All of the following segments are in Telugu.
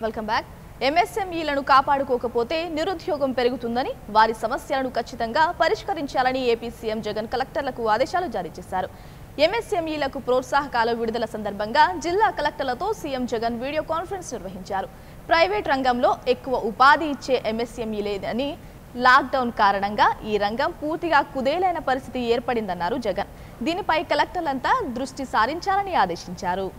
వెల్కమ్ బ్యాక్ ఎంఎస్ఎంఈలను కాపాడుకోకపోతే నిరుద్యోగం పెరుగుతుందని వారి సమస్యలను ఖచ్చితంగా పరిష్కరించాలని ఏపీ సీఎం జగన్ కలెక్టర్లకు ఆదేశాలు జారీ చేశారు ఎంఎస్ఎంఈలకు ప్రోత్సాహకాల విడుదల సందర్భంగా జిల్లా కలెక్టర్లతో సీఎం జగన్ వీడియో కాన్ఫరెన్స్ నిర్వహించారు ప్రైవేట్ రంగంలో ఎక్కువ ఉపాధి ఇచ్చే ఎంఎస్ఎంఈ లేదని లాక్డౌన్ కారణంగా ఈ రంగం పూర్తిగా కుదేలైన పరిస్థితి ఏర్పడిందన్నారు జగన్ దీనిపై కలెక్టర్లంతా దృష్టి సారించాలని ఆదేశించారు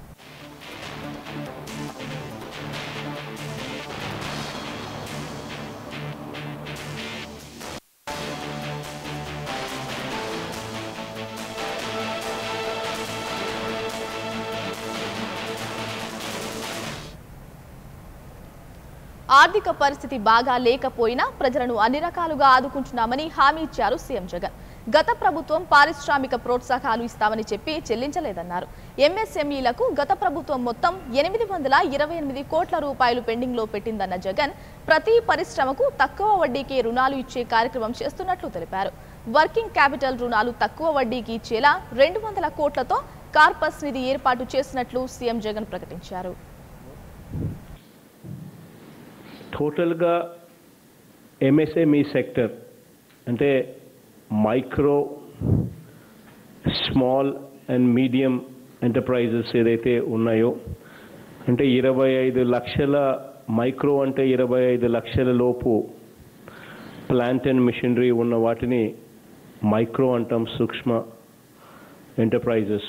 ఆర్థిక పరిస్థితి బాగా లేకపోయినా ప్రజలను అన్ని రకాలుగా ఆదుకుంటున్నామని హామీ ఇచ్చారు సీఎం జగన్ గత ప్రభుత్వం పారిశ్రామిక ప్రోత్సాహకాలు ఇస్తామని చెప్పి చెల్లించలేదన్నారు ఎంఎస్ఎంఈలకు గత ప్రభుత్వం మొత్తం ఎనిమిది వందల ఇరవై ఎనిమిది కోట్ల రూపాయలు పెండింగ్లో పెట్టిందన్న జగన్ ప్రతి పరిశ్రమకు తక్కువ వడ్డీకి రుణాలు ఇచ్చే కార్యక్రమం చేస్తున్నట్లు తెలిపారు వర్కింగ్ క్యాపిటల్ రుణాలు తక్కువ వడ్డీకి ఇచ్చేలా రెండు వందల కోట్లతో కార్పస్ నిధి ఏర్పాటు చేసినట్లు సీఎం జగన్ ప్రకటించారు టోటల్గా ఎంఎస్ఎంఈ సెక్టర్ అంటే micro small and medium enterprises ఏదైతే ఉన్నాయో అంటే ఇరవై ఐదు లక్షల మైక్రో అంటే ఇరవై ఐదు లక్షల లోపు ప్లాంట్ అండ్ మిషనరీ ఉన్న వాటిని మైక్రో అంటాం సూక్ష్మ ఎంటర్ప్రైజెస్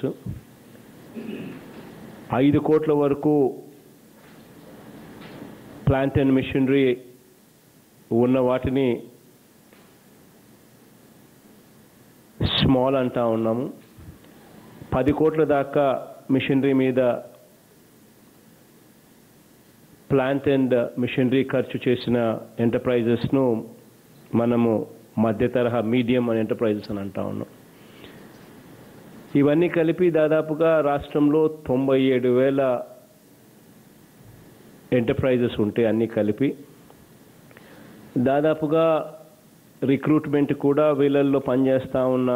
ఐదు కోట్ల వరకు ప్లాంట్ అండ్ మిషనరీ ఉన్న వాటిని స్మాల్ అంటా ఉన్నాము పది కోట్ల దాకా మిషనరీ మీద ప్లాంట్ అండ్ మిషనరీ ఖర్చు చేసిన ఎంటర్ప్రైజెస్ను మనము మధ్య తరహా మీడియం ఎంటర్ప్రైజెస్ అని అంటా ఉన్నాం ఇవన్నీ కలిపి దాదాపుగా రాష్ట్రంలో తొంభై ఏడు వేల ఎంటర్ప్రైజెస్ ఉంటాయి అన్నీ కలిపి దాదాపుగా రిక్రూట్మెంట్ కూడా వీళ్ళల్లో పనిచేస్తూ ఉన్న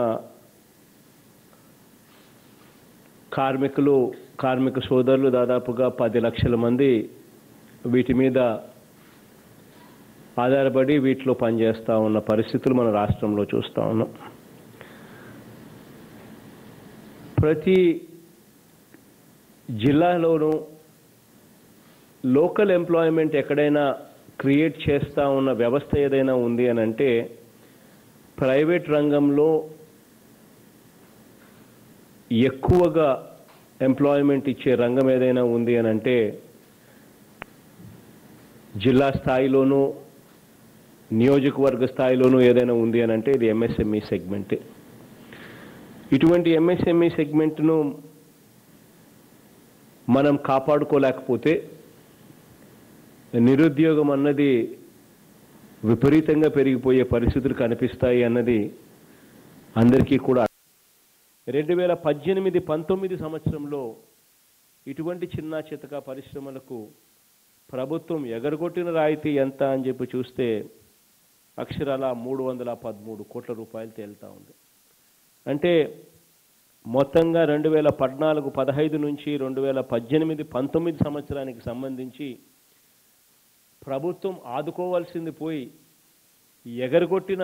కార్మికులు కార్మిక సోదరులు దాదాపుగా పది లక్షల మంది వీటి మీద ఆధారపడి వీటిలో పనిచేస్తూ ఉన్న పరిస్థితులు మన రాష్ట్రంలో చూస్తూ ఉన్నాం ప్రతి జిల్లాలోనూ లోకల్ ఎంప్లాయ్మెంట్ ఎక్కడైనా క్రియేట్ చేస్తూ ఉన్న వ్యవస్థ ఏదైనా ఉంది అని అంటే ప్రైవేట్ రంగంలో ఎక్కువగా ఎంప్లాయ్మెంట్ ఇచ్చే రంగం ఏదైనా ఉంది అని అంటే జిల్లా స్థాయిలోనూ నియోజకవర్గ స్థాయిలోనూ ఏదైనా ఉంది అని అంటే ఇది ఎంఎస్ఎంఈ సెగ్మెంటే ఇటువంటి ఎంఎస్ఎంఈ సెగ్మెంట్ను మనం కాపాడుకోలేకపోతే నిరుద్యోగం అన్నది విపరీతంగా పెరిగిపోయే పరిస్థితులు కనిపిస్తాయి అన్నది అందరికీ కూడా రెండు వేల పద్దెనిమిది పంతొమ్మిది సంవత్సరంలో ఇటువంటి చిన్న చితక పరిశ్రమలకు ప్రభుత్వం ఎగరగొట్టిన రాయితీ ఎంత అని చెప్పి చూస్తే అక్షరాల మూడు వందల పదమూడు కోట్ల రూపాయలు తేలుతా ఉంది అంటే మొత్తంగా రెండు వేల పద్నాలుగు పదహైదు నుంచి రెండు వేల పద్దెనిమిది పంతొమ్మిది సంవత్సరానికి సంబంధించి ప్రభుత్వం ఆదుకోవాల్సింది పోయి ఎగరగొట్టిన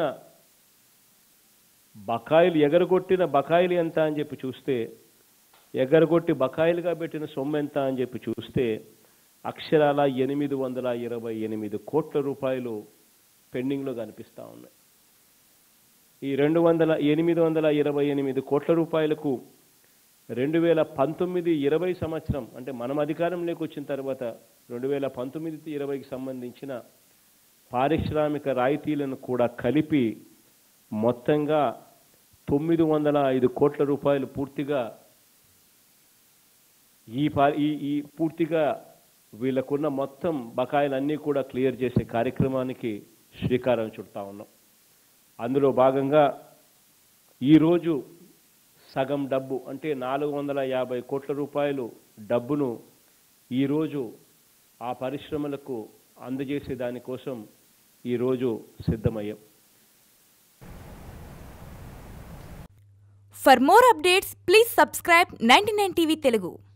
బకాయిలు ఎగరగొట్టిన బకాయిలు ఎంత అని చెప్పి చూస్తే ఎగరగొట్టి బకాయిలుగా పెట్టిన సొమ్ము ఎంత అని చెప్పి చూస్తే అక్షరాల ఎనిమిది వందల ఇరవై ఎనిమిది కోట్ల రూపాయలు పెండింగ్లో కనిపిస్తూ ఉన్నాయి ఈ రెండు వందల ఎనిమిది వందల ఇరవై ఎనిమిది కోట్ల రూపాయలకు రెండు వేల పంతొమ్మిది ఇరవై సంవత్సరం అంటే మనం అధికారంలోకి వచ్చిన తర్వాత రెండు వేల పంతొమ్మిది ఇరవైకి సంబంధించిన పారిశ్రామిక రాయితీలను కూడా కలిపి మొత్తంగా తొమ్మిది వందల ఐదు కోట్ల రూపాయలు పూర్తిగా ఈ పా ఈ ఈ పూర్తిగా వీళ్ళకున్న మొత్తం బకాయిలన్నీ కూడా క్లియర్ చేసే కార్యక్రమానికి శ్రీకారం చుడతా ఉన్నాం అందులో భాగంగా ఈరోజు సగం డబ్బు అంటే నాలుగు వందల యాభై కోట్ల రూపాయలు డబ్బును ఈరోజు ఆ పరిశ్రమలకు అందజేసే దానికోసం ఈరోజు సిద్ధమయ్యాం For more updates, please subscribe 99 TV Telugu.